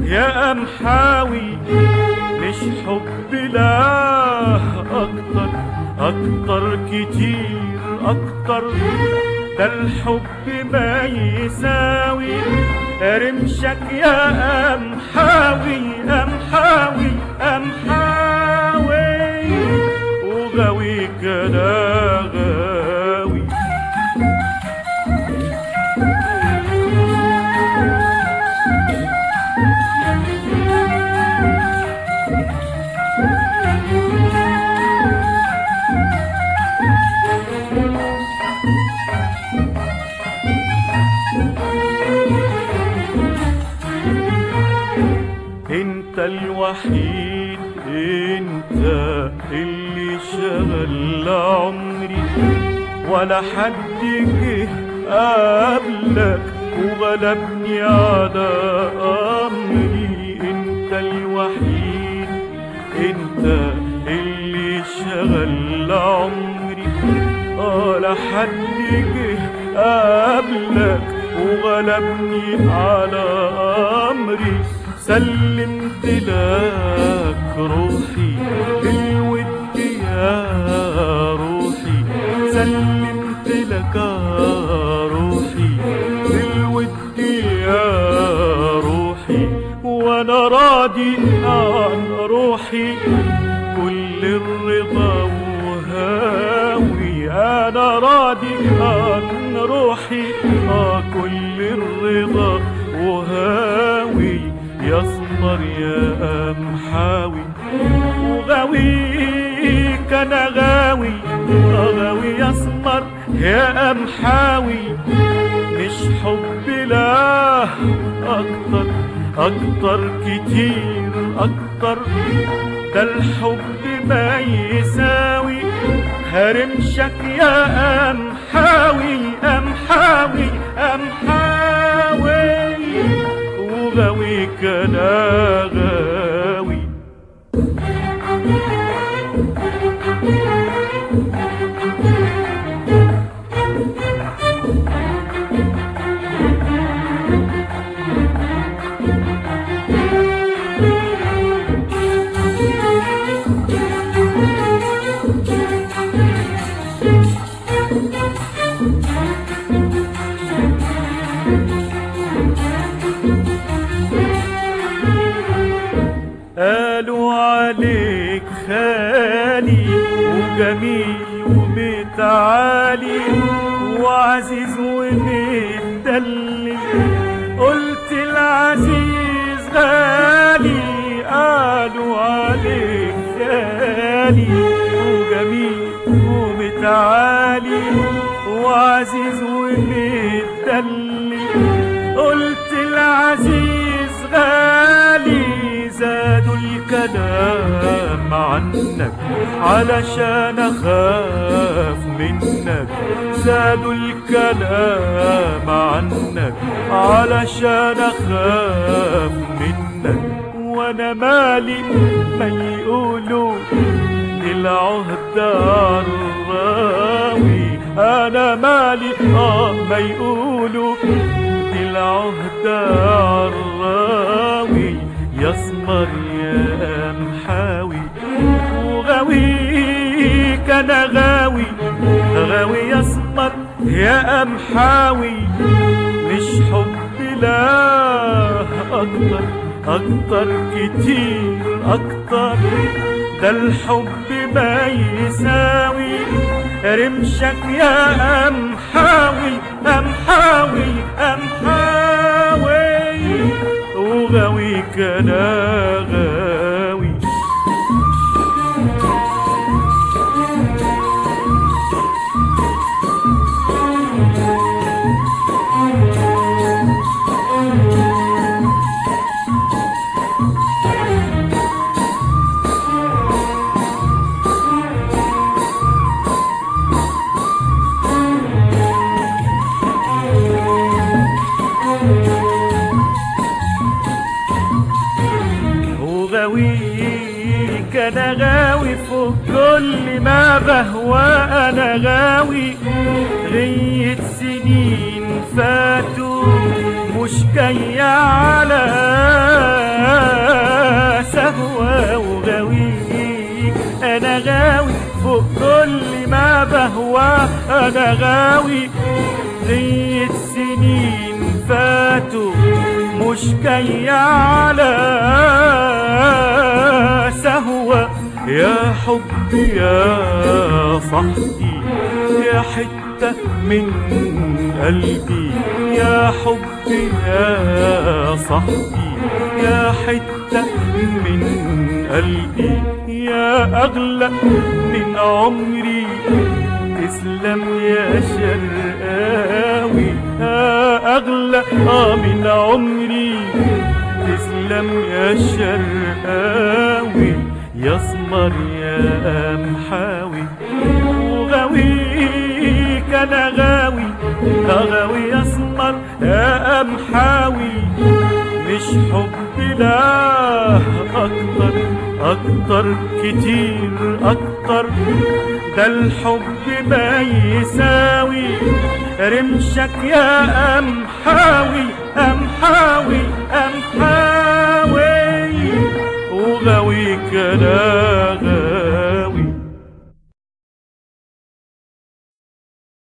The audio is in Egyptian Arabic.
يا أمحاوي مش حب لا أكتر أكتر كتير أكتر ده الحب ما يساوي رمشك يا أمحاوي أمحاوي أمحاوي وغاويك أنا غاوي انت الوحيد انت اللي شغل عمري ولا حد جه قبلك وغلبني على امري انت الوحيد انت اللي شغل عمري ولا حد جه قبلك وغلبني على امري سلمت لك روحي بالود يا روحي سلمت لك روحي بالود يا روحي وانا راضي عن روحي كل الرضا وهاوي انا راضي عن روحي آه كل الرضا وهاوي يصبر يا أمحاوي وغاويك أنا غاوي غاوي يصبر يا أمحاوي مش حب لا أكتر أكتر كتير أكتر ده الحب ما يساوي هرمشك يا أمحاوي أمحاوي أمحاوي وغاويك أنا غاوي قالوا عليك خالي وجميل ومتعالي وعزيز ومتدلي قلت العزيز غالي قالوا عليك خالي وجميل ومتعالي وعزيز ومتدلي قلت العزيز غالي زادوا الكلام عنك علشان اخاف منك زادوا الكلام عنك علشان اخاف منك وانا مالي ما يقولوا العهد الراوي انا مالي اه ما يقولوا العهد الراوي يسمر يا محاوي وغاويك انا غاوي غاوي يسمر يا امحاوي مش حب لا اكتر اكتر كتير اكتر ده الحب ما يساوي رمشك يا امحاوي امحاوي امحاوي وغاويك انا غاوي وغاويك انا غاوي فوق كل ما بهوى انا غاوي غية سنين فاتوا مش جاية على كل ما بهوى انا غاوي زي السنين فاتوا مش جاية على سهوة يا حبي يا صاحبي يا حتة من قلبي يا حبي يا صاحبي يا حتة من قلبي يا أغلى من عمري تسلم يا شرقاوي يا أغلى آه من عمري تسلم يا شرقاوي يا اسمر يا محاوي وغاويك انا غاوي غاوي اسمر يا محاوي مش حب لا اكتر اكتر كتير اكتر ده الحب ما يساوي رمشك يا امحاوي امحاوي امحاوي وغاويك انا غاوي